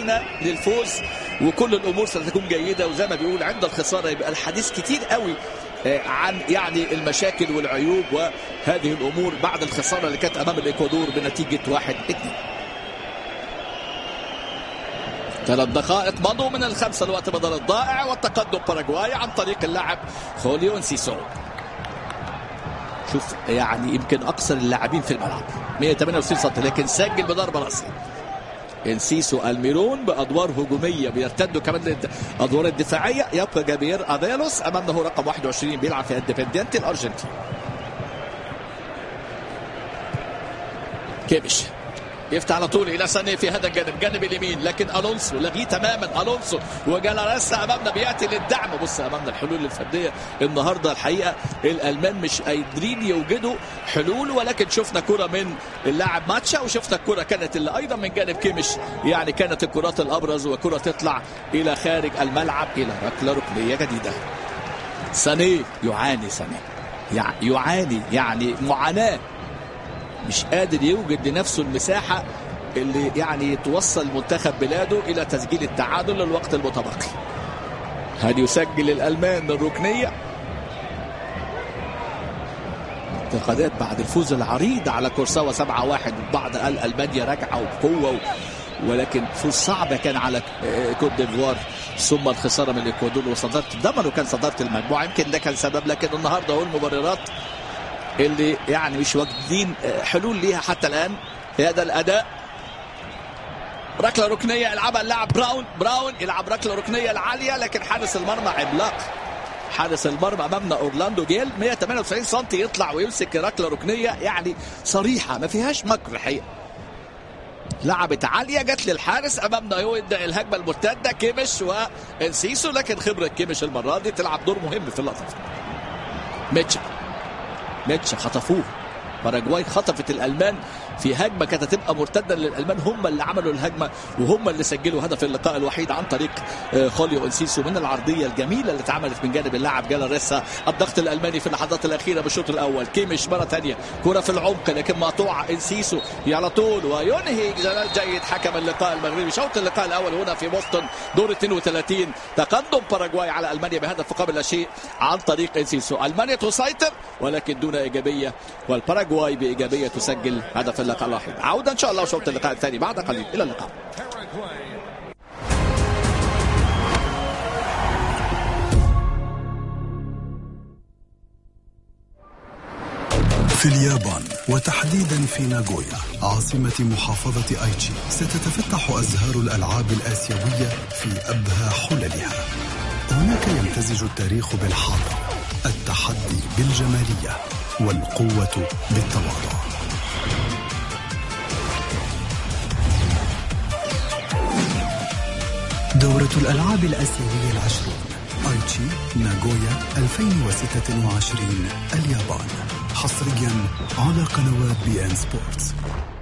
نتمنى للفوز وكل الامور ستكون جيده وزي ما بيقول عند الخساره يبقى الحديث كتير قوي آه، عن يعني المشاكل والعيوب وهذه الامور بعد الخساره اللي كانت امام الاكوادور بنتيجه 1 2 ثلاث دقائق مضوا من الخمسه الوقت بدل الضائع والتقدم باراجواي عن طريق اللاعب خوليو انسيسو شوف يعني يمكن اقصر اللاعبين في الملعب 168 سم لكن سجل بضربه راسيه انسيسو الميرون بادوار هجوميه بيرتدوا كمان الادوار الدفاعيه يبقى جابير افيلوس امامنا هو رقم 21 بيلعب في اندبندنتي الارجنتين كيمش يفتح على طول الى ساني في هذا الجانب جانب اليمين لكن الونسو لغيه تماما الونسو وجالاريسا امامنا بياتي للدعم بص امامنا الحلول الفرديه النهارده الحقيقه الالمان مش قادرين يوجدوا حلول ولكن شفنا كره من اللاعب ماتشا وشفنا الكره كانت اللي ايضا من جانب كيمش يعني كانت الكرات الابرز وكره تطلع الى خارج الملعب الى ركله ركنيه جديده ساني يعاني ساني يع- يعاني يعني معاناه مش قادر يوجد لنفسه المساحة اللي يعني توصل منتخب بلاده إلى تسجيل التعادل للوقت المتبقي هل يسجل الألمان الركنية انتقادات بعد الفوز العريض على كورساوا 7-1 بعض قال ألمانيا راجعة وبقوة و... ولكن فوز صعب كان على آه، كوت ديفوار ثم الخساره من الاكوادور وصداره ضمنوا كان صداره المجموعه يمكن ده كان سبب لكن النهارده هو المبررات اللي يعني مش واخدين حلول ليها حتى الان هذا الاداء ركله ركنيه يلعبها اللاعب براون براون يلعب ركله ركنيه العاليه لكن حارس المرمى عملاق حارس المرمى امامنا اورلاندو جيل 198 سم يطلع ويمسك ركله ركنيه يعني صريحه ما فيهاش مكر الحقيقه لعبت عاليه جت للحارس امامنا هو يبدا الهجمه المرتده كيمش وانسيسو لكن خبره كيمش المره دي تلعب دور مهم في اللقطه ميتشل ماتش خطفوه باراجواي خطفت الالمان في هجمه كانت هتبقى مرتده للالمان هم اللي عملوا الهجمه وهم اللي سجلوا هدف اللقاء الوحيد عن طريق آه، خوليو انسيسو من العرضيه الجميله اللي اتعملت من جانب اللاعب جالاريسا الضغط الالماني في اللحظات الاخيره بالشوط الاول كيمش مره ثانيه كره في العمق لكن مقطوعه انسيسو على طول وينهي جلال جيد حكم اللقاء المغربي شوط اللقاء الاول هنا في بوسطن دور 32 تقدم باراجواي على المانيا بهدف مقابل لا شيء عن طريق انسيسو المانيا تسيطر ولكن دون ايجابيه والباراجواي بايجابيه تسجل هدف اللقاء الواحد عوده ان شاء الله شوط اللقاء الثاني بعد قليل الى اللقاء في اليابان وتحديدا في ناغويا عاصمة محافظة ايتشي ستتفتح أزهار الألعاب الآسيوية في أبهى حللها هناك يمتزج التاريخ بالحاضر التحدي بالجمالية والقوة بالتواضع دورة الألعاب الآسيوية العشرون ايتشي ناغويا 2026 اليابان حصريا على قنوات بي ان سبورتس